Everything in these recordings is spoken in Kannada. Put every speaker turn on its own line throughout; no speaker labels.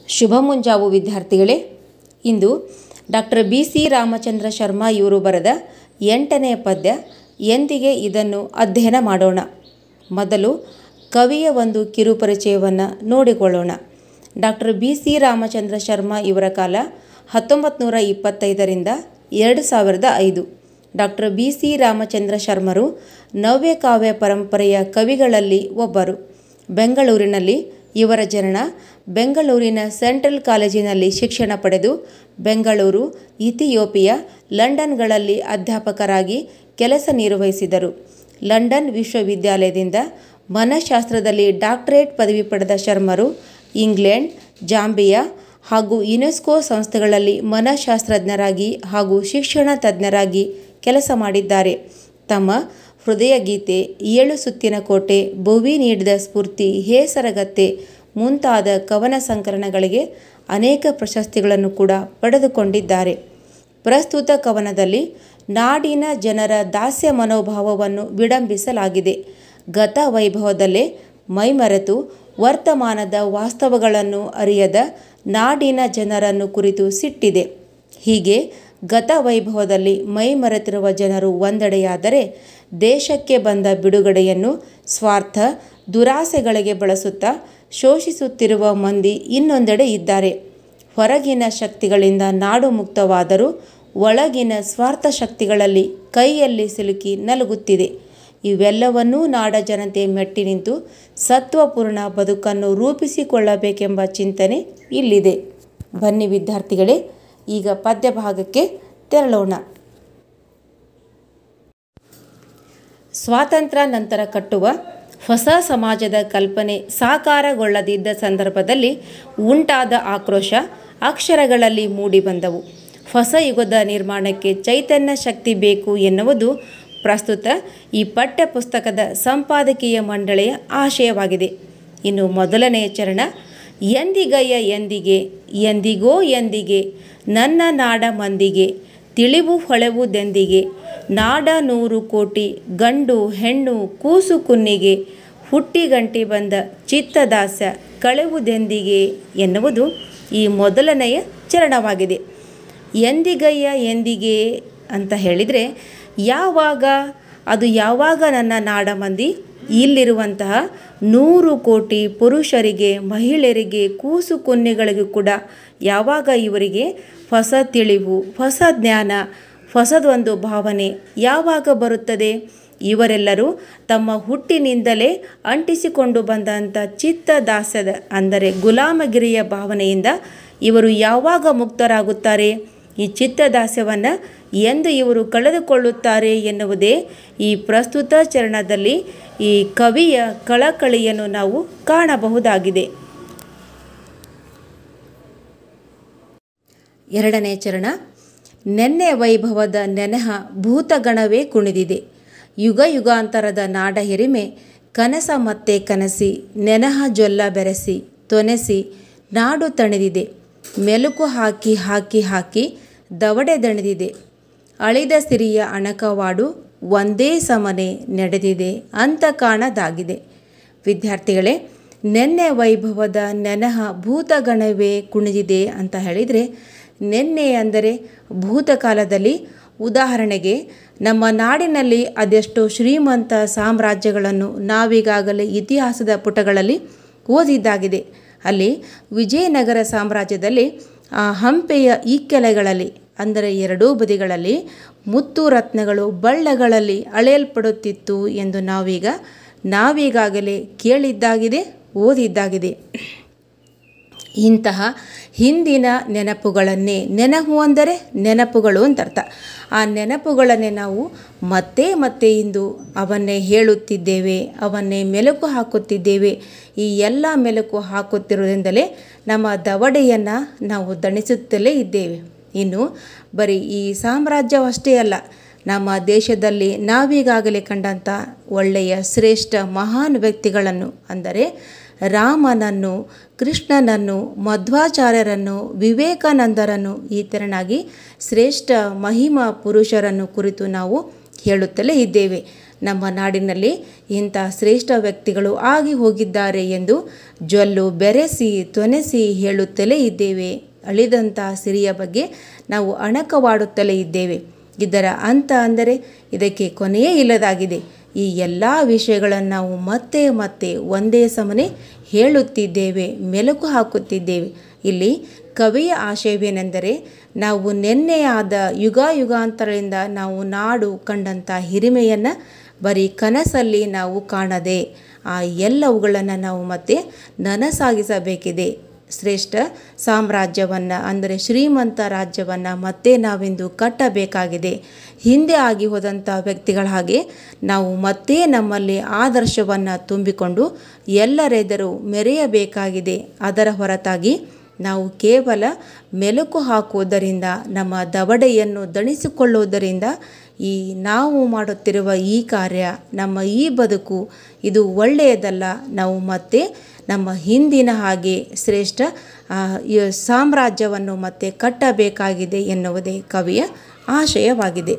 ಶುಭ ಮುಂಜಾವು ವಿದ್ಯಾರ್ಥಿಗಳೇ ಇಂದು doctor B C Ramachandra Sharma ಇವರು ಬರೆದ ಎಂಟನೆಯ ಪದ್ಯ ಎಂದಿಗೆ ಇದನ್ನು ಅಧ್ಯಯನ ಮಾಡೋಣ ಮೊದಲು ಕವಿಯ ಒಂದು ಕಿರುಪರಿಚಯವನ್ನು ನೋಡಿಕೊಳ್ಳೋಣ doctor B C Ramachandra Sharma ಇವರ ಕಾಲ ಹತ್ತೊಂಬತ್ತು ನೂರ ಇಪ್ಪತ್ತೈದರಿಂದ ಎರಡು ಸಾವಿರದ ಐದು ಡಾಕ್ಟರ್ ಬಿ ಸಿ ರಾಮಚಂದ್ರ ಶರ್ಮರು ನವ್ಯ ಕಾವ್ಯ ಪರಂಪರೆಯ ಕವಿಗಳಲ್ಲಿ ಒಬ್ಬರು ಬೆಂಗಳೂರಿನಲ್ಲಿ ಇವರ ಜನನ ಬೆಂಗಳೂರಿನ ಸೆಂಟ್ರಲ್ ಕಾಲೇಜಿನಲ್ಲಿ ಶಿಕ್ಷಣ ಪಡೆದು ಬೆಂಗಳೂರು ಇಥಿಯೋಪಿಯಾ ಲಂಡನ್ಗಳಲ್ಲಿ ಅಧ್ಯಾಪಕರಾಗಿ ಕೆಲಸ ನಿರ್ವಹಿಸಿದರು ಲಂಡನ್ ವಿಶ್ವವಿದ್ಯಾಲಯದಿಂದ ಮನಃಶಾಸ್ತ್ರದಲ್ಲಿ ಡಾಕ್ಟರೇಟ್ ಪದವಿ ಪಡೆದ ಶರ್ಮರು ಇಂಗ್ಲೆಂಡ್ ಜಾಂಬಿಯಾ ಹಾಗೂ ಯುನೆಸ್ಕೋ ಸಂಸ್ಥೆಗಳಲ್ಲಿ ಮನಃಶಾಸ್ತ್ರಜ್ಞರಾಗಿ ಹಾಗೂ ಶಿಕ್ಷಣ ತಜ್ಞರಾಗಿ ಕೆಲಸ ಮಾಡಿದ್ದಾರೆ ತಮ್ಮ ಹೃದಯ ಗೀತೆ ಏಳು ಸುತ್ತಿನ ಕೋಟೆ ಭುವಿ ನೀಡಿದ ಸ್ಫೂರ್ತಿ ಹೇಸರಗತ್ತೆ ಮುಂತಾದ ಕವನ ಸಂಕಲನಗಳಿಗೆ ಅನೇಕ ಪ್ರಶಸ್ತಿಗಳನ್ನು ಕೂಡ ಪಡೆದುಕೊಂಡಿದ್ದಾರೆ ಪ್ರಸ್ತುತ ಕವನದಲ್ಲಿ ನಾಡಿನ ಜನರ ದಾಸ್ಯ ಮನೋಭಾವವನ್ನು ವಿಡಂಬಿಸಲಾಗಿದೆ ಗತ ವೈಭವದಲ್ಲೇ ಮೈಮರೆತು ವರ್ತಮಾನದ ವಾಸ್ತವಗಳನ್ನು ಅರಿಯದ ನಾಡಿನ ಜನರನ್ನು ಕುರಿತು ಸಿಟ್ಟಿದೆ ಹೀಗೆ ಗತ ವೈಭವದಲ್ಲಿ ಮೈಮರೆತಿರುವ ಜನರು ಒಂದೆಡೆಯಾದರೆ ದೇಶಕ್ಕೆ ಬಂದ ಬಿಡುಗಡೆಯನ್ನು ಸ್ವಾರ್ಥ ದುರಾಸೆಗಳಿಗೆ ಬಳಸುತ್ತಾ ಶೋಷಿಸುತ್ತಿರುವ ಮಂದಿ ಇನ್ನೊಂದೆಡೆ ಇದ್ದಾರೆ ಹೊರಗಿನ ಶಕ್ತಿಗಳಿಂದ ನಾಡು ಮುಕ್ತವಾದರೂ ಒಳಗಿನ ಸ್ವಾರ್ಥ ಶಕ್ತಿಗಳಲ್ಲಿ ಕೈಯಲ್ಲಿ ಸಿಲುಕಿ ನಲುಗುತ್ತಿದೆ ಇವೆಲ್ಲವನ್ನೂ ನಾಡ ಜನತೆ ಮೆಟ್ಟಿ ನಿಂತು ಸತ್ವಪೂರ್ಣ ಬದುಕನ್ನು ರೂಪಿಸಿಕೊಳ್ಳಬೇಕೆಂಬ ಚಿಂತನೆ ಇಲ್ಲಿದೆ ಬನ್ನಿ ವಿದ್ಯಾರ್ಥಿಗಳೇ ಈಗ ಪದ್ಯ ಭಾಗಕ್ಕೆ ತೆರಳೋಣ ಸ್ವಾತಂತ್ರ್ಯ ನಂತರ ಕಟ್ಟುವ ಹೊಸ ಸಮಾಜದ ಕಲ್ಪನೆ ಸಾಕಾರಗೊಳ್ಳದಿದ್ದ ಸಂದರ್ಭದಲ್ಲಿ ಉಂಟಾದ ಆಕ್ರೋಶ ಅಕ್ಷರಗಳಲ್ಲಿ ಮೂಡಿಬಂದವು ಹೊಸ ಯುಗದ ನಿರ್ಮಾಣಕ್ಕೆ ಚೈತನ್ಯ ಶಕ್ತಿ ಬೇಕು ಎನ್ನುವುದು ಪ್ರಸ್ತುತ ಈ ಪಠ್ಯ ಪುಸ್ತಕದ ಸಂಪಾದಕೀಯ ಮಂಡಳಿಯ ಆಶಯವಾಗಿದೆ ಇನ್ನು ಮೊದಲನೆಯ ಚರಣ ಎಂದಿಗಯ್ಯ ಎಂದಿಗೆ ಎಂದಿಗೋ ಎಂದಿಗೆ ನನ್ನ ನಾಡ ಮಂದಿಗೆ ತಿಳಿವು ಹೊಳೆವುದೆಂದಿಗೆ ನಾಡ ನೂರು ಕೋಟಿ ಗಂಡು ಹೆಣ್ಣು ಕೂಸು ಕುನ್ನಿಗೆ ಹುಟ್ಟಿಗಂಟಿ ಬಂದ ಚಿತ್ತದಾಸ್ಯ ಕಳೆವುದೆಂದಿಗೆ ಎನ್ನುವುದು ಈ ಮೊದಲನೆಯ ಚರಣವಾಗಿದೆ ಎಂದಿಗಯ್ಯ ಎಂದಿಗೆ ಅಂತ ಹೇಳಿದರೆ ಯಾವಾಗ ಅದು ಯಾವಾಗ ನನ್ನ ನಾಡ ಮಂದಿ ಇಲ್ಲಿರುವಂತಹ ನೂರು ಕೋಟಿ ಪುರುಷರಿಗೆ ಮಹಿಳೆಯರಿಗೆ ಕೂಸು ಕುನ್ನಿಗಳಿಗೂ ಕೂಡ ಯಾವಾಗ ಇವರಿಗೆ ಹೊಸ ತಿಳಿವು ಹೊಸ ಜ್ಞಾನ ಹೊಸದೊಂದು ಭಾವನೆ ಯಾವಾಗ ಬರುತ್ತದೆ ಇವರೆಲ್ಲರೂ ತಮ್ಮ ಹುಟ್ಟಿನಿಂದಲೇ ಅಂಟಿಸಿಕೊಂಡು ಬಂದಂಥ ಚಿತ್ತದಾಸ್ಯದ ಅಂದರೆ ಗುಲಾಮಗಿರಿಯ ಭಾವನೆಯಿಂದ ಇವರು ಯಾವಾಗ ಮುಕ್ತರಾಗುತ್ತಾರೆ ಈ ಚಿತ್ತದಾಸ್ಯವನ್ನು ಎಂದು ಇವರು ಕಳೆದುಕೊಳ್ಳುತ್ತಾರೆ ಎನ್ನುವುದೇ ಈ ಪ್ರಸ್ತುತ ಚರಣದಲ್ಲಿ ಈ ಕವಿಯ ಕಳಕಳಿಯನ್ನು ನಾವು ಕಾಣಬಹುದಾಗಿದೆ ಎರಡನೇ ಚರಣ ನೆನ್ನೆ ವೈಭವದ ನೆನಹ ಭೂತಗಣವೇ ಕುಣಿದಿದೆ ಯುಗ ಯುಗಾಂತರದ ನಾಡ ಹಿರಿಮೆ ಕನಸ ಮತ್ತೆ ಕನಸಿ ನೆನಹ ಜೊಲ್ಲ ಬೆರೆಸಿ ತೊನೆಸಿ ನಾಡು ತಣಿದಿದೆ ಮೆಲುಕು ಹಾಕಿ ಹಾಕಿ ಹಾಕಿ ದವಡೆ ದಣಿದಿದೆ ಅಳಿದ ಸಿರಿಯ ಅಣಕವಾಡು ಒಂದೇ ಸಮನೆ ನಡೆದಿದೆ ಅಂತ ಕಾಣದಾಗಿದೆ ವಿದ್ಯಾರ್ಥಿಗಳೇ ನೆನ್ನೆ ವೈಭವದ ನೆನಹ ಭೂತಗಣವೇ ಕುಣಿದಿದೆ ಅಂತ ಹೇಳಿದರೆ ನೆನ್ನೆ ಅಂದರೆ ಭೂತಕಾಲದಲ್ಲಿ ಉದಾಹರಣೆಗೆ ನಮ್ಮ ನಾಡಿನಲ್ಲಿ ಅದೆಷ್ಟೋ ಶ್ರೀಮಂತ ಸಾಮ್ರಾಜ್ಯಗಳನ್ನು ನಾವೀಗಾಗಲೇ ಇತಿಹಾಸದ ಪುಟಗಳಲ್ಲಿ ಓದಿದ್ದಾಗಿದೆ ಅಲ್ಲಿ ವಿಜಯನಗರ ಸಾಮ್ರಾಜ್ಯದಲ್ಲಿ ಆ ಹಂಪೆಯ ಈಕ್ಕೆಲೆಗಳಲ್ಲಿ ಅಂದರೆ ಎರಡೂ ಬದಿಗಳಲ್ಲಿ ಮುತ್ತು ರತ್ನಗಳು ಬಳ್ಳಗಳಲ್ಲಿ ಅಳೆಯಲ್ಪಡುತ್ತಿತ್ತು ಎಂದು ನಾವೀಗ ನಾವೀಗಾಗಲೇ ಕೇಳಿದ್ದಾಗಿದೆ ಓದಿದ್ದಾಗಿದೆ ಇಂತಹ ಹಿಂದಿನ ನೆನಪುಗಳನ್ನೇ ನೆನಪು ಅಂದರೆ ನೆನಪುಗಳು ಅಂತ ಅರ್ಥ ಆ ನೆನಪುಗಳನ್ನೇ ನಾವು ಮತ್ತೆ ಮತ್ತೆ ಇಂದು ಅವನ್ನೇ ಹೇಳುತ್ತಿದ್ದೇವೆ ಅವನ್ನೇ ಮೆಲುಕು ಹಾಕುತ್ತಿದ್ದೇವೆ ಈ ಎಲ್ಲ ಮೆಲುಕು ಹಾಕುತ್ತಿರುವುದರಿಂದಲೇ ನಮ್ಮ ದವಡೆಯನ್ನು ನಾವು ದಣಿಸುತ್ತಲೇ ಇದ್ದೇವೆ ಇನ್ನು ಬರೀ ಈ ಸಾಮ್ರಾಜ್ಯವಷ್ಟೇ ಅಲ್ಲ ನಮ್ಮ ದೇಶದಲ್ಲಿ ನಾವೀಗಾಗಲೇ ಕಂಡಂಥ ಒಳ್ಳೆಯ ಶ್ರೇಷ್ಠ ಮಹಾನ್ ವ್ಯಕ್ತಿಗಳನ್ನು ಅಂದರೆ ರಾಮನನ್ನು ಕೃಷ್ಣನನ್ನು ಮಧ್ವಾಚಾರ್ಯರನ್ನು ವಿವೇಕಾನಂದರನ್ನು ಈ ತೆರನಾಗಿ ಶ್ರೇಷ್ಠ ಮಹಿಮಾ ಪುರುಷರನ್ನು ಕುರಿತು ನಾವು ಹೇಳುತ್ತಲೇ ಇದ್ದೇವೆ ನಮ್ಮ ನಾಡಿನಲ್ಲಿ ಇಂಥ ಶ್ರೇಷ್ಠ ವ್ಯಕ್ತಿಗಳು ಆಗಿ ಹೋಗಿದ್ದಾರೆ ಎಂದು ಜೊಲ್ಲು ಬೆರೆಸಿ ತೊನೆಸಿ ಹೇಳುತ್ತಲೇ ಇದ್ದೇವೆ ಅಳಿದಂಥ ಸಿರಿಯ ಬಗ್ಗೆ ನಾವು ಅಣಕವಾಡುತ್ತಲೇ ಇದ್ದೇವೆ ಇದರ ಅಂತ ಅಂದರೆ ಇದಕ್ಕೆ ಕೊನೆಯೇ ಇಲ್ಲದಾಗಿದೆ ಈ ಎಲ್ಲ ವಿಷಯಗಳನ್ನು ನಾವು ಮತ್ತೆ ಮತ್ತೆ ಒಂದೇ ಸಮನೆ ಹೇಳುತ್ತಿದ್ದೇವೆ ಮೆಲುಕು ಹಾಕುತ್ತಿದ್ದೇವೆ ಇಲ್ಲಿ ಕವಿಯ ಆಶಯವೇನೆಂದರೆ ನಾವು ನಿನ್ನೆಯಾದ ಯುಗ ಯುಗಾಂತರದಿಂದ ನಾವು ನಾಡು ಕಂಡಂಥ ಹಿರಿಮೆಯನ್ನು ಬರೀ ಕನಸಲ್ಲಿ ನಾವು ಕಾಣದೆ ಆ ಎಲ್ಲವುಗಳನ್ನು ನಾವು ಮತ್ತೆ ನನಸಾಗಿಸಬೇಕಿದೆ ಶ್ರೇಷ್ಠ ಸಾಮ್ರಾಜ್ಯವನ್ನು ಅಂದರೆ ಶ್ರೀಮಂತ ರಾಜ್ಯವನ್ನು ಮತ್ತೆ ನಾವಿಂದು ಕಟ್ಟಬೇಕಾಗಿದೆ ಹಿಂದೆ ಆಗಿ ಹೋದಂಥ ವ್ಯಕ್ತಿಗಳ ಹಾಗೆ ನಾವು ಮತ್ತೆ ನಮ್ಮಲ್ಲಿ ಆದರ್ಶವನ್ನು ತುಂಬಿಕೊಂಡು ಎಲ್ಲರೆದುರು ಮೆರೆಯಬೇಕಾಗಿದೆ ಅದರ ಹೊರತಾಗಿ ನಾವು ಕೇವಲ ಮೆಲುಕು ಹಾಕುವುದರಿಂದ ನಮ್ಮ ದವಡೆಯನ್ನು ದಣಿಸಿಕೊಳ್ಳುವುದರಿಂದ ಈ ನಾವು ಮಾಡುತ್ತಿರುವ ಈ ಕಾರ್ಯ ನಮ್ಮ ಈ ಬದುಕು ಇದು ಒಳ್ಳೆಯದಲ್ಲ ನಾವು ಮತ್ತೆ ನಮ್ಮ ಹಿಂದಿನ ಹಾಗೆ ಶ್ರೇಷ್ಠ ಸಾಮ್ರಾಜ್ಯವನ್ನು ಮತ್ತೆ ಕಟ್ಟಬೇಕಾಗಿದೆ ಎನ್ನುವುದೇ ಕವಿಯ ಆಶಯವಾಗಿದೆ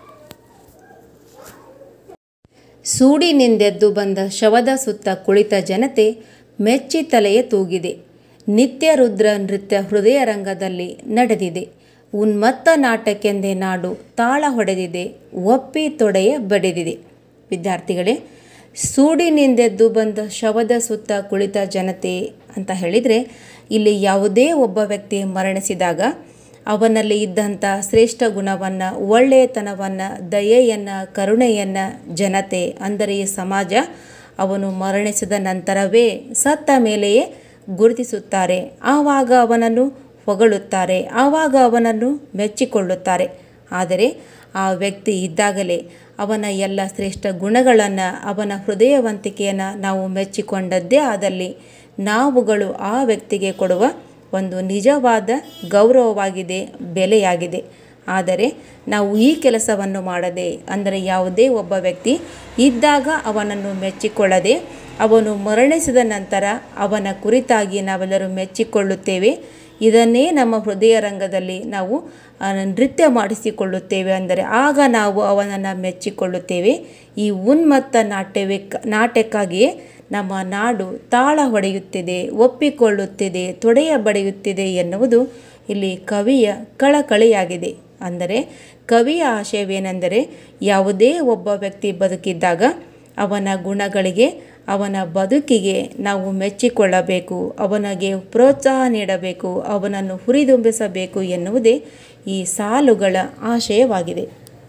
ಸೂಡಿನಿಂದೆದ್ದು ಬಂದ ಶವದ ಸುತ್ತ ಕುಳಿತ ಜನತೆ ಮೆಚ್ಚಿ ತಲೆಯ ತೂಗಿದೆ ನಿತ್ಯ ರುದ್ರ ನೃತ್ಯ ಹೃದಯ ರಂಗದಲ್ಲಿ ನಡೆದಿದೆ ಉನ್ಮತ್ತ ನಾಟಕ್ಕೆಂದೇ ನಾಡು ತಾಳ ಹೊಡೆದಿದೆ ಒಪ್ಪಿ ತೊಡೆಯ ಬಡಿದಿದೆ ವಿದ್ಯಾರ್ಥಿಗಳೇ ಸೂಡಿನಿಂದೆದ್ದು ಬಂದ ಶವದ ಸುತ್ತ ಕುಳಿತ ಜನತೆ ಅಂತ ಹೇಳಿದರೆ ಇಲ್ಲಿ ಯಾವುದೇ ಒಬ್ಬ ವ್ಯಕ್ತಿ ಮರಣಿಸಿದಾಗ ಅವನಲ್ಲಿ ಇದ್ದಂಥ ಶ್ರೇಷ್ಠ ಗುಣವನ್ನು ಒಳ್ಳೆಯತನವನ್ನು ದಯೆಯನ್ನು ಕರುಣೆಯನ್ನು ಜನತೆ ಅಂದರೆ ಈ ಸಮಾಜ ಅವನು ಮರಣಿಸಿದ ನಂತರವೇ ಸತ್ತ ಮೇಲೆಯೇ ಗುರುತಿಸುತ್ತಾರೆ ಆವಾಗ ಅವನನ್ನು ಹೊಗಳುತ್ತಾರೆ ಆವಾಗ ಅವನನ್ನು ಮೆಚ್ಚಿಕೊಳ್ಳುತ್ತಾರೆ ಆದರೆ ಆ ವ್ಯಕ್ತಿ ಇದ್ದಾಗಲೇ ಅವನ ಎಲ್ಲ ಶ್ರೇಷ್ಠ ಗುಣಗಳನ್ನು ಅವನ ಹೃದಯವಂತಿಕೆಯನ್ನು ನಾವು ಮೆಚ್ಚಿಕೊಂಡದ್ದೇ ಆದಲ್ಲಿ ನಾವುಗಳು ಆ ವ್ಯಕ್ತಿಗೆ ಕೊಡುವ ಒಂದು ನಿಜವಾದ ಗೌರವವಾಗಿದೆ ಬೆಲೆಯಾಗಿದೆ ಆದರೆ ನಾವು ಈ ಕೆಲಸವನ್ನು ಮಾಡದೆ ಅಂದರೆ ಯಾವುದೇ ಒಬ್ಬ ವ್ಯಕ್ತಿ ಇದ್ದಾಗ ಅವನನ್ನು ಮೆಚ್ಚಿಕೊಳ್ಳದೆ ಅವನು ಮರಣಿಸಿದ ನಂತರ ಅವನ ಕುರಿತಾಗಿ ನಾವೆಲ್ಲರೂ ಮೆಚ್ಚಿಕೊಳ್ಳುತ್ತೇವೆ ಇದನ್ನೇ ನಮ್ಮ ಹೃದಯ ರಂಗದಲ್ಲಿ ನಾವು ನೃತ್ಯ ಮಾಡಿಸಿಕೊಳ್ಳುತ್ತೇವೆ ಅಂದರೆ ಆಗ ನಾವು ಅವನನ್ನು ಮೆಚ್ಚಿಕೊಳ್ಳುತ್ತೇವೆ ಈ ಉನ್ಮತ್ತ ನಾಟ್ಯವೇ ನಾಟ್ಯಕ್ಕಾಗಿಯೇ ನಮ್ಮ ನಾಡು ತಾಳ ಹೊಡೆಯುತ್ತಿದೆ ಒಪ್ಪಿಕೊಳ್ಳುತ್ತಿದೆ ತೊಡೆಯ ಬಡಿಯುತ್ತಿದೆ ಎನ್ನುವುದು ಇಲ್ಲಿ ಕವಿಯ ಕಳಕಳಿಯಾಗಿದೆ ಅಂದರೆ ಕವಿಯ ಆಶಯವೇನೆಂದರೆ ಯಾವುದೇ ಒಬ್ಬ ವ್ಯಕ್ತಿ ಬದುಕಿದ್ದಾಗ ಅವನ ಗುಣಗಳಿಗೆ ಅವನ ಬದುಕಿಗೆ ನಾವು ಮೆಚ್ಚಿಕೊಳ್ಳಬೇಕು ಅವನಿಗೆ ಪ್ರೋತ್ಸಾಹ ನೀಡಬೇಕು ಅವನನ್ನು ಹುರಿದುಂಬಿಸಬೇಕು ಎನ್ನುವುದೇ ಈ ಸಾಲುಗಳ ಆಶಯವಾಗಿದೆ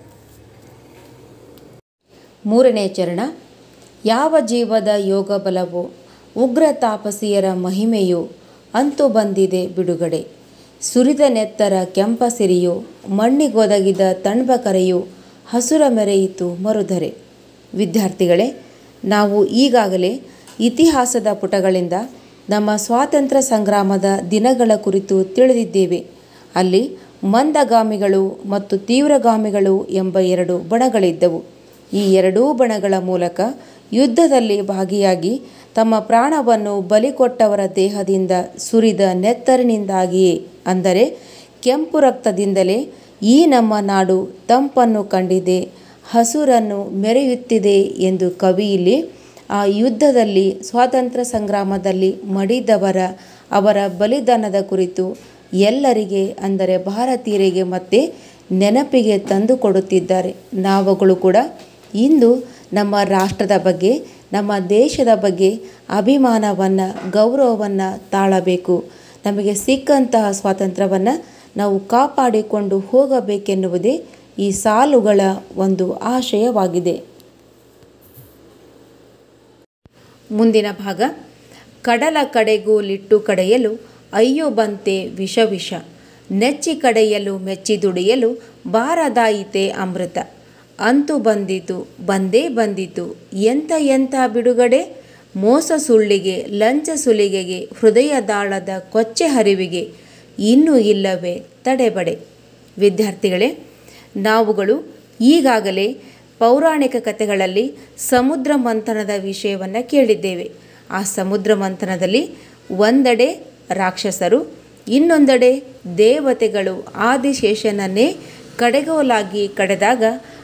ಮೂರನೇ ಚರಣ ಯಾವ ಜೀವದ ಯೋಗ ಬಲವೋ ಉಗ್ರ ತಾಪಸಿಯರ ಮಹಿಮೆಯು ಅಂತು ಬಂದಿದೆ ಬಿಡುಗಡೆ ಸುರಿದ ನೆತ್ತರ ಕೆಂಪಸಿರಿಯು ಮಣ್ಣಿಗೊದಗಿದ ತಣ್ಬಕರೆಯು ಹಸುರ ಮೆರೆಯಿತು ಮರುಧರೆ ವಿದ್ಯಾರ್ಥಿಗಳೇ ನಾವು ಈಗಾಗಲೇ ಇತಿಹಾಸದ ಪುಟಗಳಿಂದ ನಮ್ಮ ಸ್ವಾತಂತ್ರ್ಯ ಸಂಗ್ರಾಮದ ದಿನಗಳ ಕುರಿತು ತಿಳಿದಿದ್ದೇವೆ ಅಲ್ಲಿ ಮಂದಗಾಮಿಗಳು ಮತ್ತು ತೀವ್ರಗಾಮಿಗಳು ಎಂಬ ಎರಡು ಬಣಗಳಿದ್ದವು ಈ ಎರಡೂ ಬಣಗಳ ಮೂಲಕ ಯುದ್ಧದಲ್ಲಿ ಭಾಗಿಯಾಗಿ ತಮ್ಮ ಪ್ರಾಣವನ್ನು ಬಲಿಕೊಟ್ಟವರ ದೇಹದಿಂದ ಸುರಿದ ನೆತ್ತರಿನಿಂದಾಗಿಯೇ ಅಂದರೆ ಕೆಂಪು ರಕ್ತದಿಂದಲೇ ಈ ನಮ್ಮ ನಾಡು ತಂಪನ್ನು ಕಂಡಿದೆ ಹಸುರನ್ನು ಮೆರೆಯುತ್ತಿದೆ ಎಂದು ಕವಿ ಇಲ್ಲಿ ಆ ಯುದ್ಧದಲ್ಲಿ ಸ್ವಾತಂತ್ರ್ಯ ಸಂಗ್ರಾಮದಲ್ಲಿ ಮಡಿದವರ ಅವರ ಬಲಿದಾನದ ಕುರಿತು ಎಲ್ಲರಿಗೆ ಅಂದರೆ ಭಾರತೀಯರಿಗೆ ಮತ್ತೆ ನೆನಪಿಗೆ ತಂದು ಕೊಡುತ್ತಿದ್ದಾರೆ ನಾವುಗಳು ಕೂಡ ಇಂದು ನಮ್ಮ ರಾಷ್ಟ್ರದ ಬಗ್ಗೆ ನಮ್ಮ ದೇಶದ ಬಗ್ಗೆ ಅಭಿಮಾನವನ್ನು ಗೌರವವನ್ನು ತಾಳಬೇಕು ನಮಗೆ ಸಿಕ್ಕಂತಹ ಸ್ವಾತಂತ್ರ್ಯವನ್ನು ನಾವು ಕಾಪಾಡಿಕೊಂಡು ಹೋಗಬೇಕೆನ್ನುವುದೇ ಈ ಸಾಲುಗಳ ಒಂದು ಆಶಯವಾಗಿದೆ ಮುಂದಿನ ಭಾಗ ಕಡಲ ಕಡೆಗೂ ಲಿಟ್ಟು ಕಡೆಯಲು ಅಯ್ಯೋ ಬಂತೆ ವಿಷ ವಿಷ ನೆಚ್ಚಿ ಕಡೆಯಲು ಮೆಚ್ಚಿ ದುಡಿಯಲು ಬಾರದಾಯಿತೆ ಅಮೃತ ಅಂತೂ ಬಂದಿತು ಬಂದೇ ಬಂದಿತು ಎಂಥ ಎಂಥ ಬಿಡುಗಡೆ ಮೋಸ ಸುಳ್ಳಿಗೆ ಲಂಚ ಸುಲಿಗೆಗೆ ಹೃದಯದಾಳದ ಕೊಚ್ಚೆ ಹರಿವಿಗೆ ಇನ್ನೂ ಇಲ್ಲವೇ ತಡೆಬಡೆ ವಿದ್ಯಾರ್ಥಿಗಳೇ ನಾವುಗಳು ಈಗಾಗಲೇ ಪೌರಾಣಿಕ ಕಥೆಗಳಲ್ಲಿ ಸಮುದ್ರ ಮಂಥನದ ವಿಷಯವನ್ನು ಕೇಳಿದ್ದೇವೆ ಆ ಸಮುದ್ರ ಮಂಥನದಲ್ಲಿ ಒಂದೆಡೆ ರಾಕ್ಷಸರು ಇನ್ನೊಂದೆಡೆ ದೇವತೆಗಳು ಆದಿಶೇಷನನ್ನೇ ಕಡೆಗೋಲಾಗಿ ಕಡೆದಾಗ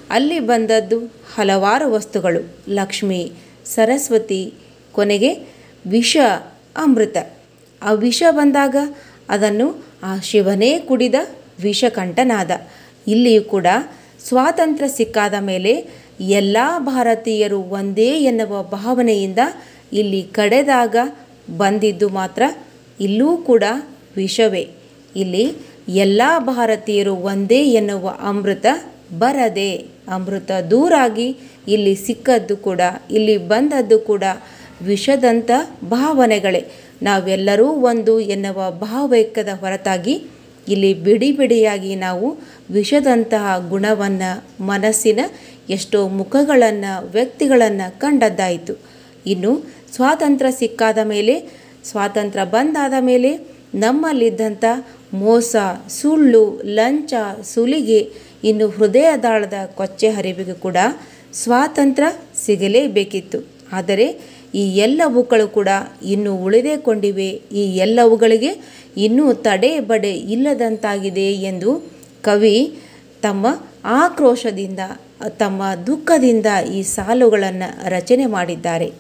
ಅಲ್ಲಿ ಬಂದದ್ದು ಹಲವಾರು ವಸ್ತುಗಳು ಲಕ್ಷ್ಮಿ ಸರಸ್ವತಿ ಕೊನೆಗೆ ವಿಷ ಅಮೃತ ಆ ವಿಷ ಬಂದಾಗ ಅದನ್ನು ಆ ಶಿವನೇ ಕುಡಿದ ವಿಷಕಂಠನಾದ ಇಲ್ಲಿಯೂ ಕೂಡ ಸ್ವಾತಂತ್ರ್ಯ ಸಿಕ್ಕಾದ ಮೇಲೆ ಎಲ್ಲ ಭಾರತೀಯರು ಒಂದೇ ಎನ್ನುವ ಭಾವನೆಯಿಂದ ಇಲ್ಲಿ ಕಡೆದಾಗ ಬಂದಿದ್ದು ಮಾತ್ರ ಇಲ್ಲೂ ಕೂಡ ವಿಷವೇ ಇಲ್ಲಿ ಎಲ್ಲ ಭಾರತೀಯರು ಒಂದೇ ಎನ್ನುವ ಅಮೃತ ಬರದೆ ಅಮೃತ ದೂರಾಗಿ ಇಲ್ಲಿ ಸಿಕ್ಕದ್ದು ಕೂಡ ಇಲ್ಲಿ ಬಂದದ್ದು ಕೂಡ ವಿಷದಂಥ ಭಾವನೆಗಳೇ ನಾವೆಲ್ಲರೂ ಒಂದು ಎನ್ನುವ ಭಾವೈಕ್ಯದ ಹೊರತಾಗಿ ಇಲ್ಲಿ ಬಿಡಿ ಬಿಡಿಯಾಗಿ ನಾವು ವಿಷದಂತಹ ಗುಣವನ್ನು ಮನಸ್ಸಿನ ಎಷ್ಟೋ ಮುಖಗಳನ್ನು ವ್ಯಕ್ತಿಗಳನ್ನು ಕಂಡದ್ದಾಯಿತು ಇನ್ನು ಸ್ವಾತಂತ್ರ್ಯ ಸಿಕ್ಕಾದ ಮೇಲೆ ಸ್ವಾತಂತ್ರ್ಯ ಬಂದಾದ ಮೇಲೆ ನಮ್ಮಲ್ಲಿದ್ದಂಥ ಮೋಸ ಸುಳ್ಳು ಲಂಚ ಸುಲಿಗೆ ಇನ್ನು ಹೃದಯದಾಳದ ಕೊಚ್ಚೆ ಹರಿವಿಗೂ ಕೂಡ ಸ್ವಾತಂತ್ರ್ಯ ಸಿಗಲೇಬೇಕಿತ್ತು ಆದರೆ ಈ ಎಲ್ಲವುಗಳು ಕೂಡ ಇನ್ನೂ ಉಳಿದೇಕೊಂಡಿವೆ ಈ ಎಲ್ಲವುಗಳಿಗೆ ಇನ್ನೂ ತಡೆ ಬಡೆ ಇಲ್ಲದಂತಾಗಿದೆ ಎಂದು ಕವಿ ತಮ್ಮ ಆಕ್ರೋಶದಿಂದ ತಮ್ಮ ದುಃಖದಿಂದ ಈ ಸಾಲುಗಳನ್ನು ರಚನೆ ಮಾಡಿದ್ದಾರೆ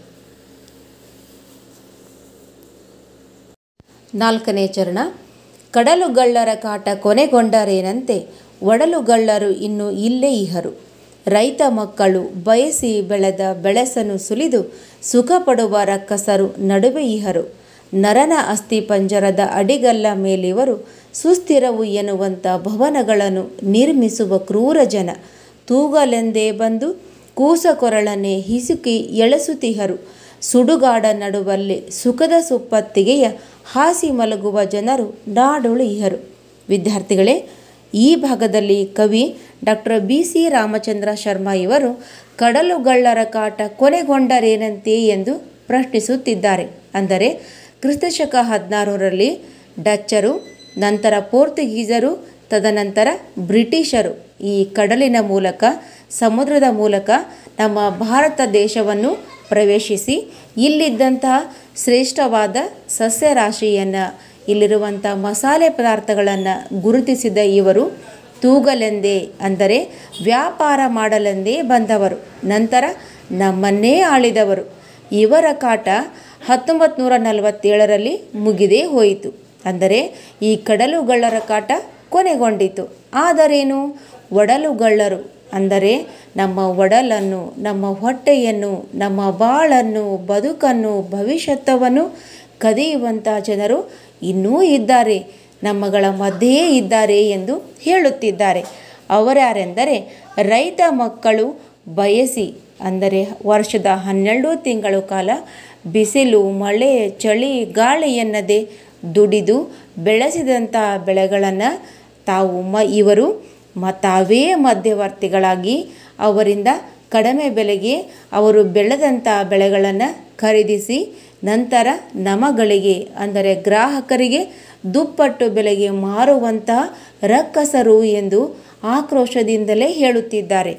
ನಾಲ್ಕನೇ ಚರಣ ಕಡಲುಗಳ್ಳರ ಕಾಟ ಕೊನೆಗೊಂಡರೇನಂತೆ ಒಡಲುಗಳ್ಳರು ಇನ್ನು ಇಲ್ಲೇ ಇಹರು ರೈತ ಮಕ್ಕಳು ಬಯಸಿ ಬೆಳೆದ ಬೆಳೆಸನ್ನು ಸುಲಿದು ಸುಖಪಡುವ ರಕ್ಕಸರು ನಡುವೆ ಇಹರು ನರನ ಅಸ್ಥಿ ಪಂಜರದ ಅಡಿಗಲ್ಲ ಮೇಲಿವರು ಸುಸ್ಥಿರವು ಎನ್ನುವಂಥ ಭವನಗಳನ್ನು ನಿರ್ಮಿಸುವ ಕ್ರೂರ ಜನ ತೂಗಲೆಂದೇ ಬಂದು ಕೂಸ ಕೊರಳನ್ನೇ ಹಿಸುಕಿ ಎಳಸುತಿಹರು ಸುಡುಗಾಡ ನಡುವಲ್ಲಿ ಸುಖದ ಸುಪ್ಪತ್ತಿಗೆಯ ಹಾಸಿ ಮಲಗುವ ಜನರು ನಾಡುಳು ಇಹರು ವಿದ್ಯಾರ್ಥಿಗಳೇ ಈ ಭಾಗದಲ್ಲಿ ಕವಿ doctor B C Ramachandra Sharma ಇವರು ಕಡಲುಗಳ್ಳರ ಕಾಟ ಕೊನೆಗೊಂಡರೇನಂತೆ ಎಂದು ಪ್ರಶ್ನಿಸುತ್ತಿದ್ದಾರೆ ಅಂದರೆ ಕ್ರಿಸ್ತಶಕ ಹದಿನಾರರಲ್ಲಿ ಡಚ್ಚರು ನಂತರ ಪೋರ್ಚುಗೀಸರು ತದನಂತರ ಬ್ರಿಟಿಷರು ಈ ಕಡಲಿನ ಮೂಲಕ ಸಮುದ್ರದ ಮೂಲಕ ನಮ್ಮ ಭಾರತ ದೇಶವನ್ನು ಪ್ರವೇಶಿಸಿ ಇಲ್ಲಿದ್ದಂತಹ ಶ್ರೇಷ್ಠವಾದ ಸಸ್ಯರಾಶಿಯನ್ನು ಇಲ್ಲಿರುವಂಥ ಮಸಾಲೆ ಪದಾರ್ಥಗಳನ್ನು ಗುರುತಿಸಿದ ಇವರು ತೂಗಲೆಂದೇ ಅಂದರೆ ವ್ಯಾಪಾರ ಮಾಡಲೆಂದೇ ಬಂದವರು ನಂತರ ನಮ್ಮನ್ನೇ ಆಳಿದವರು ಇವರ ಕಾಟ ಹತ್ತೊಂಬತ್ತು ನೂರ ನಲವತ್ತೇಳರಲ್ಲಿ ಮುಗಿದೇ ಹೋಯಿತು ಅಂದರೆ ಈ ಕಡಲುಗಳ್ಳರ ಕಾಟ ಕೊನೆಗೊಂಡಿತು ಆದರೇನು ಒಡಲುಗಳ್ಳರು ಅಂದರೆ ನಮ್ಮ ಒಡಲನ್ನು ನಮ್ಮ ಹೊಟ್ಟೆಯನ್ನು ನಮ್ಮ ಬಾಳನ್ನು ಬದುಕನ್ನು ಭವಿಷ್ಯತ್ವವನ್ನು ಕದಿಯುವಂಥ ಜನರು ಇನ್ನೂ ಇದ್ದಾರೆ ನಮ್ಮಗಳ ಮಧ್ಯೆಯೇ ಇದ್ದಾರೆ ಎಂದು ಹೇಳುತ್ತಿದ್ದಾರೆ ಅವರ್ಯಾರೆಂದರೆ ರೈತ ಮಕ್ಕಳು ಬಯಸಿ ಅಂದರೆ ವರ್ಷದ ಹನ್ನೆರಡು ತಿಂಗಳು ಕಾಲ ಬಿಸಿಲು ಮಳೆ ಚಳಿ ಗಾಳಿ ಎನ್ನದೆ ದುಡಿದು ಬೆಳೆಸಿದಂಥ ಬೆಳೆಗಳನ್ನು ತಾವು ಮ ಇವರು ಮ ತಾವೇ ಮಧ್ಯವರ್ತಿಗಳಾಗಿ ಅವರಿಂದ ಕಡಿಮೆ ಬೆಲೆಗೆ ಅವರು ಬೆಳೆದಂಥ ಬೆಳೆಗಳನ್ನು ಖರೀದಿಸಿ ನಂತರ ನಮಗಳಿಗೆ ಅಂದರೆ ಗ್ರಾಹಕರಿಗೆ ದುಪ್ಪಟ್ಟು ಬೆಲೆಗೆ ಮಾರುವಂತಹ ರಕ್ಕಸರು ಎಂದು ಆಕ್ರೋಶದಿಂದಲೇ ಹೇಳುತ್ತಿದ್ದಾರೆ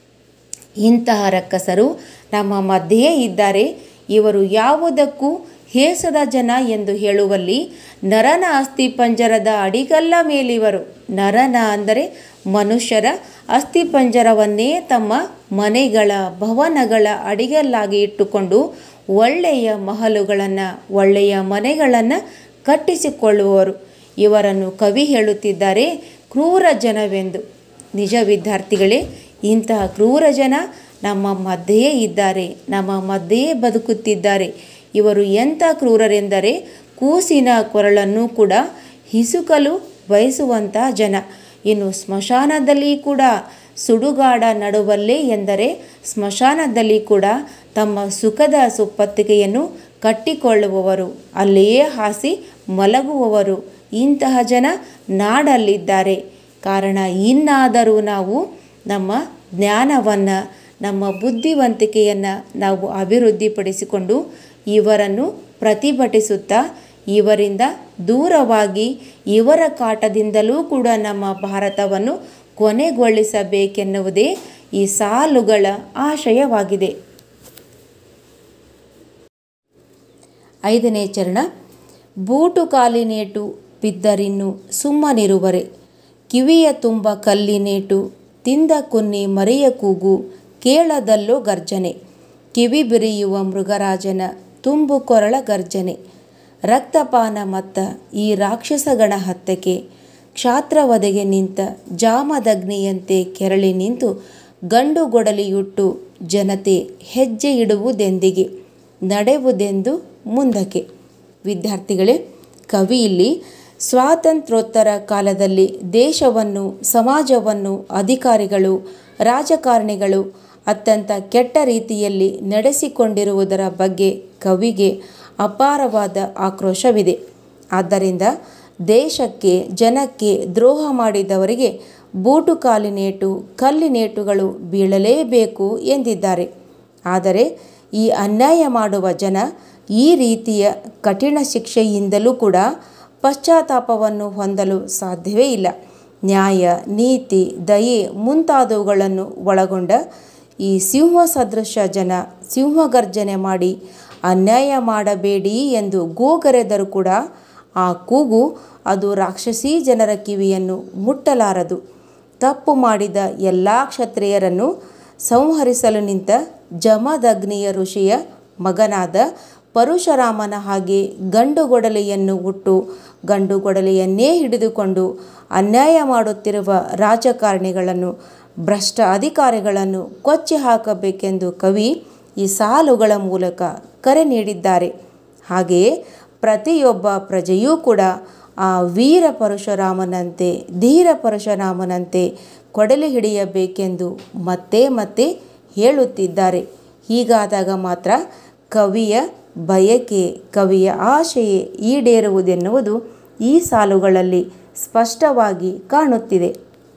ಇಂತಹ ರಕ್ಕಸರು ನಮ್ಮ ಮಧ್ಯೆಯೇ ಇದ್ದಾರೆ ಇವರು ಯಾವುದಕ್ಕೂ ಹೇಸದ ಜನ ಎಂದು ಹೇಳುವಲ್ಲಿ ನರನ ಅಸ್ಥಿ ಪಂಜರದ ಅಡಿಗಲ್ಲ ಮೇಲಿವರು ನರನ ಅಂದರೆ ಮನುಷ್ಯರ ಅಸ್ಥಿ ಪಂಜರವನ್ನೇ ತಮ್ಮ ಮನೆಗಳ ಭವನಗಳ ಅಡಿಗಲ್ಲಾಗಿ ಇಟ್ಟುಕೊಂಡು ಒಳ್ಳೆಯ ಮಹಲುಗಳನ್ನು ಒಳ್ಳೆಯ ಮನೆಗಳನ್ನು ಕಟ್ಟಿಸಿಕೊಳ್ಳುವವರು ಇವರನ್ನು ಕವಿ ಹೇಳುತ್ತಿದ್ದಾರೆ ಕ್ರೂರ ಜನವೆಂದು ನಿಜ ವಿದ್ಯಾರ್ಥಿಗಳೇ ಇಂತಹ ಕ್ರೂರ ಜನ ನಮ್ಮ ಮಧ್ಯೆಯೇ ಇದ್ದಾರೆ ನಮ್ಮ ಮಧ್ಯೆಯೇ ಬದುಕುತ್ತಿದ್ದಾರೆ ಇವರು ಎಂಥ ಕ್ರೂರರೆಂದರೆ ಕೂಸಿನ ಕೊರಳನ್ನು ಕೂಡ ಹಿಸುಕಲು ಬಯಸುವಂಥ ಜನ ಇನ್ನು ಸ್ಮಶಾನದಲ್ಲಿ ಕೂಡ ಸುಡುಗಾಡ ನಡುವಲ್ಲೇ ಎಂದರೆ ಸ್ಮಶಾನದಲ್ಲಿ ಕೂಡ ತಮ್ಮ ಸುಖದ ಸುಪ್ಪತ್ತಿಗೆಯನ್ನು ಕಟ್ಟಿಕೊಳ್ಳುವವರು ಅಲ್ಲಿಯೇ ಹಾಸಿ ಮಲಗುವವರು ಇಂತಹ ಜನ ನಾಡಲ್ಲಿದ್ದಾರೆ ಕಾರಣ ಇನ್ನಾದರೂ ನಾವು ನಮ್ಮ ಜ್ಞಾನವನ್ನು ನಮ್ಮ ಬುದ್ಧಿವಂತಿಕೆಯನ್ನು ನಾವು ಅಭಿವೃದ್ಧಿಪಡಿಸಿಕೊಂಡು ಇವರನ್ನು ಪ್ರತಿಭಟಿಸುತ್ತಾ ಇವರಿಂದ ದೂರವಾಗಿ ಇವರ ಕಾಟದಿಂದಲೂ ಕೂಡ ನಮ್ಮ ಭಾರತವನ್ನು ಕೊನೆಗೊಳಿಸಬೇಕೆನ್ನುವುದೇ ಈ ಸಾಲುಗಳ ಆಶಯವಾಗಿದೆ ಐದನೇ ಚರಣ ಬೂಟು ಕಾಲಿನೇಟು ಬಿದ್ದರಿನ್ನು ಸುಮ್ಮನಿರುವರೆ ಕಿವಿಯ ತುಂಬ ಕಲ್ಲಿನೇಟು ತಿಂದ ಕುನ್ನಿ ಮರಿಯ ಕೂಗು ಕೇಳದಲ್ಲೋ ಗರ್ಜನೆ ಕಿವಿ ಬಿರಿಯುವ ಮೃಗರಾಜನ ತುಂಬು ಕೊರಳ ಗರ್ಜನೆ ರಕ್ತಪಾನ ಮತ್ತ ಈ ರಾಕ್ಷಸಗಣ ಹತ್ತಕ್ಕೆ ಕ್ಷಾತ್ರವದೆಗೆ ನಿಂತ ಜಾಮದಗ್ನಿಯಂತೆ ಕೆರಳಿ ನಿಂತು ಗಂಡು ಗೊಡಲಿಯುಟ್ಟು ಜನತೆ ಹೆಜ್ಜೆ ಇಡುವುದೆಂದಿಗೆ ನಡೆವುದೆಂದು ಮುಂದಕ್ಕೆ ವಿದ್ಯಾರ್ಥಿಗಳೇ ಕವಿ ಇಲ್ಲಿ ಸ್ವಾತಂತ್ರ್ಯೋತ್ತರ ಕಾಲದಲ್ಲಿ ದೇಶವನ್ನು ಸಮಾಜವನ್ನು ಅಧಿಕಾರಿಗಳು ರಾಜಕಾರಣಿಗಳು ಅತ್ಯಂತ ಕೆಟ್ಟ ರೀತಿಯಲ್ಲಿ ನಡೆಸಿಕೊಂಡಿರುವುದರ ಬಗ್ಗೆ ಕವಿಗೆ ಅಪಾರವಾದ ಆಕ್ರೋಶವಿದೆ ಆದ್ದರಿಂದ ದೇಶಕ್ಕೆ ಜನಕ್ಕೆ ದ್ರೋಹ ಮಾಡಿದವರಿಗೆ ಬೂಟು ಕಾಲಿನೇಟು ಕಲ್ಲಿನೇಟುಗಳು ಬೀಳಲೇಬೇಕು ಎಂದಿದ್ದಾರೆ ಆದರೆ ಈ ಅನ್ಯಾಯ ಮಾಡುವ ಜನ ಈ ರೀತಿಯ ಕಠಿಣ ಶಿಕ್ಷೆಯಿಂದಲೂ ಕೂಡ ಪಶ್ಚಾತ್ತಾಪವನ್ನು ಹೊಂದಲು ಸಾಧ್ಯವೇ ಇಲ್ಲ ನ್ಯಾಯ ನೀತಿ ದಯೆ ಮುಂತಾದವುಗಳನ್ನು ಒಳಗೊಂಡ ಈ ಸಿಂಹ ಸದೃಶ ಜನ ಸಿಂಹಗರ್ಜನೆ ಮಾಡಿ ಅನ್ಯಾಯ ಮಾಡಬೇಡಿ ಎಂದು ಗೋಗರೆದರೂ ಕೂಡ ಆ ಕೂಗು ಅದು ರಾಕ್ಷಸೀ ಜನರ ಕಿವಿಯನ್ನು ಮುಟ್ಟಲಾರದು ತಪ್ಪು ಮಾಡಿದ ಎಲ್ಲ ಕ್ಷತ್ರಿಯರನ್ನು ಸಂಹರಿಸಲು ನಿಂತ ಜಮದಗ್ನಿಯ ಋಷಿಯ ಮಗನಾದ ಪರಶುರಾಮನ ಹಾಗೆ ಗಂಡುಗೊಡಲೆಯನ್ನು ಹುಟ್ಟು ಗಂಡುಗೊಡಲೆಯನ್ನೇ ಹಿಡಿದುಕೊಂಡು ಅನ್ಯಾಯ ಮಾಡುತ್ತಿರುವ ರಾಜಕಾರಣಿಗಳನ್ನು ಭ್ರಷ್ಟ ಅಧಿಕಾರಿಗಳನ್ನು ಕೊಚ್ಚಿ ಹಾಕಬೇಕೆಂದು ಕವಿ ಈ ಸಾಲುಗಳ ಮೂಲಕ ಕರೆ ನೀಡಿದ್ದಾರೆ ಹಾಗೆಯೇ ಪ್ರತಿಯೊಬ್ಬ ಪ್ರಜೆಯೂ ಕೂಡ ಆ ವೀರ ಪರಶುರಾಮನಂತೆ ಧೀರ ಪರಶುರಾಮನಂತೆ ಕೊಡಲಿ ಹಿಡಿಯಬೇಕೆಂದು ಮತ್ತೆ ಮತ್ತೆ ಹೇಳುತ್ತಿದ್ದಾರೆ ಹೀಗಾದಾಗ ಮಾತ್ರ ಕವಿಯ ಬಯಕೆ ಕವಿಯ ಆಶೆ ಈಡೇರುವುದೆನ್ನುವುದು ಈ ಸಾಲುಗಳಲ್ಲಿ ಸ್ಪಷ್ಟವಾಗಿ ಕಾಣುತ್ತಿದೆ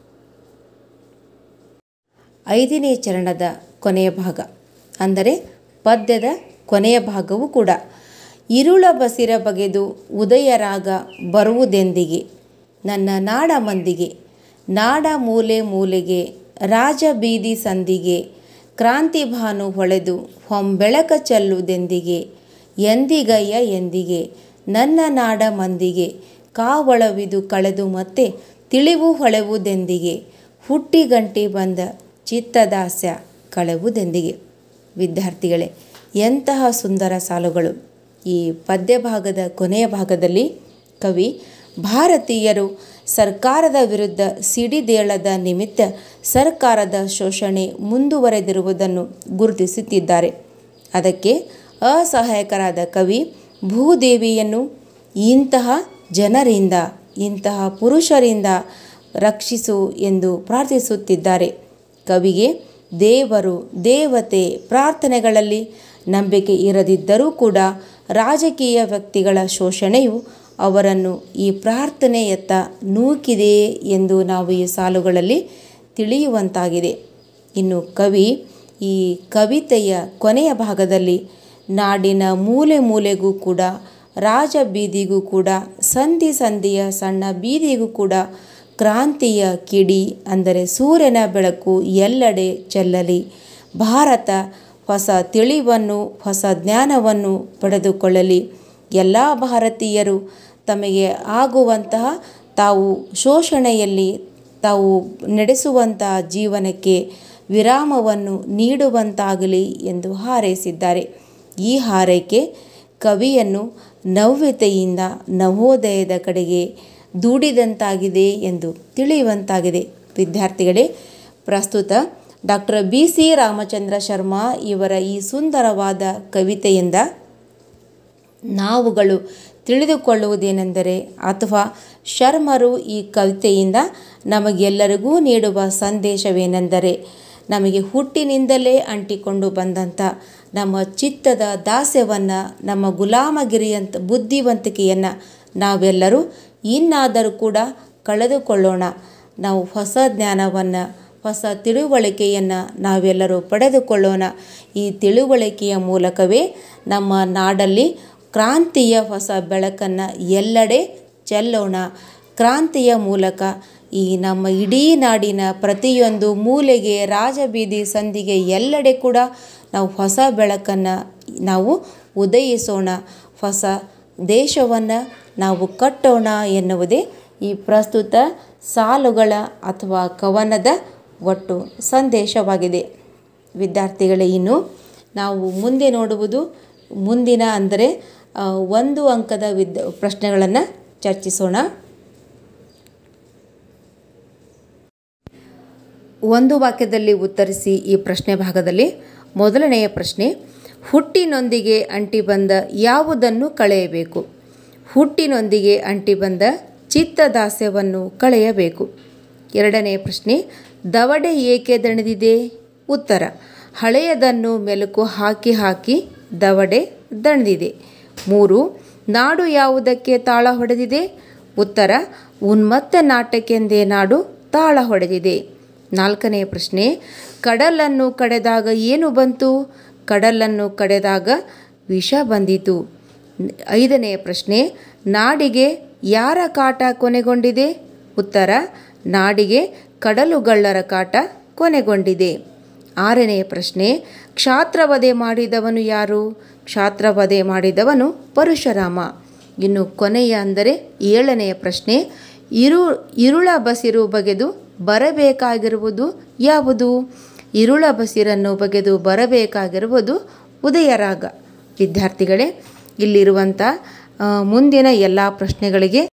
ಐದನೇ ಚರಣದ ಕೊನೆಯ ಭಾಗ ಅಂದರೆ ಪದ್ಯದ ಕೊನೆಯ ಭಾಗವೂ ಕೂಡ ಇರುಳ ಬಸಿರ ಬಗೆದು ಉದಯರಾಗ ಬರುವುದೆಂದಿಗೆ ನನ್ನ ನಾಡ ಮಂದಿಗೆ ನಾಡ ಮೂಲೆ ಮೂಲೆಗೆ ರಾಜ ಬೀದಿ ಸಂದಿಗೆ ಕ್ರಾಂತಿ ಭಾನು ಹೊಳೆದು ಹೊಂಬೆಳಕ ಚೆಲ್ಲುವುದೆಂದಿಗೆ ಎಂದಿಗಯ್ಯ ಎಂದಿಗೆ ನನ್ನ ನಾಡ ಮಂದಿಗೆ ಕಾವಳವಿದು ಕಳೆದು ಮತ್ತೆ ತಿಳಿವು ಹೊಳೆವುದೆಂದಿಗೆ ಹುಟ್ಟಿ ಗಂಟಿ ಬಂದ ಚಿತ್ತದಾಸ್ಯ ಕಳೆವುದೆಂದಿಗೆ ವಿದ್ಯಾರ್ಥಿಗಳೇ ಎಂತಹ ಸುಂದರ ಸಾಲುಗಳು ಈ ಪದ್ಯ ಭಾಗದ ಕೊನೆಯ ಭಾಗದಲ್ಲಿ ಕವಿ ಭಾರತೀಯರು ಸರ್ಕಾರದ ವಿರುದ್ಧ ಸಿಡಿದೇಳದ ನಿಮಿತ್ತ ಸರ್ಕಾರದ ಶೋಷಣೆ ಮುಂದುವರೆದಿರುವುದನ್ನು ಗುರುತಿಸುತ್ತಿದ್ದಾರೆ ಅದಕ್ಕೆ ಅಸಹಾಯಕರಾದ ಕವಿ ಭೂದೇವಿಯನ್ನು ಇಂತಹ ಜನರಿಂದ ಇಂತಹ ಪುರುಷರಿಂದ ರಕ್ಷಿಸು ಎಂದು ಪ್ರಾರ್ಥಿಸುತ್ತಿದ್ದಾರೆ ಕವಿಗೆ ದೇವರು ದೇವತೆ ಪ್ರಾರ್ಥನೆಗಳಲ್ಲಿ ನಂಬಿಕೆ ಇರದಿದ್ದರೂ ಕೂಡ ರಾಜಕೀಯ ವ್ಯಕ್ತಿಗಳ ಶೋಷಣೆಯು ಅವರನ್ನು ಈ ಪ್ರಾರ್ಥನೆಯತ್ತ ನೂಕಿದೆ ಎಂದು ನಾವು ಈ ಸಾಲುಗಳಲ್ಲಿ ತಿಳಿಯುವಂತಾಗಿದೆ ಇನ್ನು ಕವಿ ಈ ಕವಿತೆಯ ಕೊನೆಯ ಭಾಗದಲ್ಲಿ ನಾಡಿನ ಮೂಲೆ ಮೂಲೆಗೂ ಕೂಡ ರಾಜ ಬೀದಿಗೂ ಕೂಡ ಸಂಧಿ ಸಂಧಿಯ ಸಣ್ಣ ಬೀದಿಗೂ ಕೂಡ ಕ್ರಾಂತಿಯ ಕಿಡಿ ಅಂದರೆ ಸೂರ್ಯನ ಬೆಳಕು ಎಲ್ಲೆಡೆ ಚೆಲ್ಲಲಿ ಭಾರತ ಹೊಸ ತಿಳಿವನ್ನು ಹೊಸ ಜ್ಞಾನವನ್ನು ಪಡೆದುಕೊಳ್ಳಲಿ ಎಲ್ಲ ಭಾರತೀಯರು ತಮಗೆ ಆಗುವಂತಹ ತಾವು ಶೋಷಣೆಯಲ್ಲಿ ತಾವು ನಡೆಸುವಂತಹ ಜೀವನಕ್ಕೆ ವಿರಾಮವನ್ನು ನೀಡುವಂತಾಗಲಿ ಎಂದು ಹಾರೈಸಿದ್ದಾರೆ ಈ ಹಾರೈಕೆ ಕವಿಯನ್ನು ನವ್ಯತೆಯಿಂದ ನವೋದಯದ ಕಡೆಗೆ ದೂಡಿದಂತಾಗಿದೆ ಎಂದು ತಿಳಿಯುವಂತಾಗಿದೆ ವಿದ್ಯಾರ್ಥಿಗಳೇ ಪ್ರಸ್ತುತ doctor B C Ramachandra Sharma ಇವರ ಈ ಸುಂದರವಾದ ಕವಿತೆಯಿಂದ ನಾವುಗಳು ತಿಳಿದುಕೊಳ್ಳುವುದೇನೆಂದರೆ ಅಥವಾ ಶರ್ಮರು ಈ ಕವಿತೆಯಿಂದ ನಮಗೆಲ್ಲರಿಗೂ ನೀಡುವ ಸಂದೇಶವೇನೆಂದರೆ ನಮಗೆ ಹುಟ್ಟಿನಿಂದಲೇ ಅಂಟಿಕೊಂಡು ಬಂದಂಥ ನಮ್ಮ ಚಿತ್ತದ ದಾಸ್ಯವನ್ನು ನಮ್ಮ ಗುಲಾಮಗಿರಿಯಂತ ಬುದ್ಧಿವಂತಿಕೆಯನ್ನು ನಾವೆಲ್ಲರೂ ಇನ್ನಾದರೂ ಕೂಡ ಕಳೆದುಕೊಳ್ಳೋಣ ನಾವು ಹೊಸ ಜ್ಞಾನವನ್ನು ಹೊಸ ತಿಳುವಳಿಕೆಯನ್ನು ನಾವೆಲ್ಲರೂ ಪಡೆದುಕೊಳ್ಳೋಣ ಈ ತಿಳುವಳಿಕೆಯ ಮೂಲಕವೇ ನಮ್ಮ ನಾಡಲ್ಲಿ ಕ್ರಾಂತಿಯ ಹೊಸ ಬೆಳಕನ್ನು ಎಲ್ಲೆಡೆ ಚೆಲ್ಲೋಣ ಕ್ರಾಂತಿಯ ಮೂಲಕ ಈ ನಮ್ಮ ಇಡೀ ನಾಡಿನ ಪ್ರತಿಯೊಂದು ಮೂಲೆಗೆ ರಾಜಬೀದಿ ಸಂದಿಗೆ ಎಲ್ಲೆಡೆ ಕೂಡ ನಾವು ಹೊಸ ಬೆಳಕನ್ನು ನಾವು ಉದಯಿಸೋಣ ಹೊಸ ದೇಶವನ್ನು ನಾವು ಕಟ್ಟೋಣ ಎನ್ನುವುದೇ ಈ ಪ್ರಸ್ತುತ ಸಾಲುಗಳ ಅಥವಾ ಕವನದ ಒಟ್ಟು ಸಂದೇಶವಾಗಿದೆ ವಿದ್ಯಾರ್ಥಿಗಳೇ ಇನ್ನು ನಾವು ಮುಂದೆ ನೋಡುವುದು ಮುಂದಿನ ಅಂದರೆ ಆ, ಒಂದು ಅಂಕದ ವಿದ್ ಪ್ರಶ್ನೆಗಳನ್ನು ಚರ್ಚಿಸೋಣ ಒಂದು ವಾಕ್ಯದಲ್ಲಿ ಉತ್ತರಿಸಿ ಈ ಪ್ರಶ್ನೆ ಭಾಗದಲ್ಲಿ ಮೊದಲನೆಯ ಪ್ರಶ್ನೆ ಹುಟ್ಟಿನೊಂದಿಗೆ ಅಂಟಿ ಬಂದ ಯಾವುದನ್ನು ಕಳೆಯಬೇಕು ಹುಟ್ಟಿನೊಂದಿಗೆ ಅಂಟಿ ಬಂದ ಚಿತ್ತದಾಸ್ಯವನ್ನು ಕಳೆಯಬೇಕು ಎರಡನೆಯ ಪ್ರಶ್ನೆ ದವಡೆ ಏಕೆ ದಣಿದಿದೆ ಉತ್ತರ ಹಳೆಯದನ್ನು ಮೆಲುಕು ಹಾಕಿ ಹಾಕಿ ದವಡೆ ದಣಿದಿದೆ ಮೂರು ನಾಡು ಯಾವುದಕ್ಕೆ ತಾಳ ಹೊಡೆದಿದೆ ಉತ್ತರ ಉನ್ಮತ್ತ ನಾಟಕ್ಕೆಂದೇ ನಾಡು ತಾಳ ಹೊಡೆದಿದೆ ನಾಲ್ಕನೆಯ ಪ್ರಶ್ನೆ ಕಡಲನ್ನು ಕಡೆದಾಗ ಏನು ಬಂತು ಕಡಲನ್ನು ಕಡೆದಾಗ ವಿಷ ಬಂದಿತು ಐದನೆಯ ಪ್ರಶ್ನೆ ನಾಡಿಗೆ ಯಾರ ಕಾಟ ಕೊನೆಗೊಂಡಿದೆ ಉತ್ತರ ನಾಡಿಗೆ ಕಡಲುಗಳ್ಳರ ಕಾಟ ಕೊನೆಗೊಂಡಿದೆ ಆರನೆಯ ಪ್ರಶ್ನೆ ಕ್ಷಾತ್ರವಧೆ ಮಾಡಿದವನು ಯಾರು ಕ್ಷಾತ್ರವಧೆ ಮಾಡಿದವನು ಪರಶುರಾಮ ಇನ್ನು ಕೊನೆಯ ಅಂದರೆ ಏಳನೆಯ ಪ್ರಶ್ನೆ ಇರು ಇರುಳ ಬಸಿರು ಬಗೆದು ಬರಬೇಕಾಗಿರುವುದು ಯಾವುದು ಇರುಳ ಬಸಿರನ್ನು ಬಗೆದು ಬರಬೇಕಾಗಿರುವುದು ಉದಯರಾಗ ವಿದ್ಯಾರ್ಥಿಗಳೇ ಇಲ್ಲಿರುವಂಥ ಆ, ಮುಂದಿನ ಎಲ್ಲ ಪ್ರಶ್ನೆಗಳಿಗೆ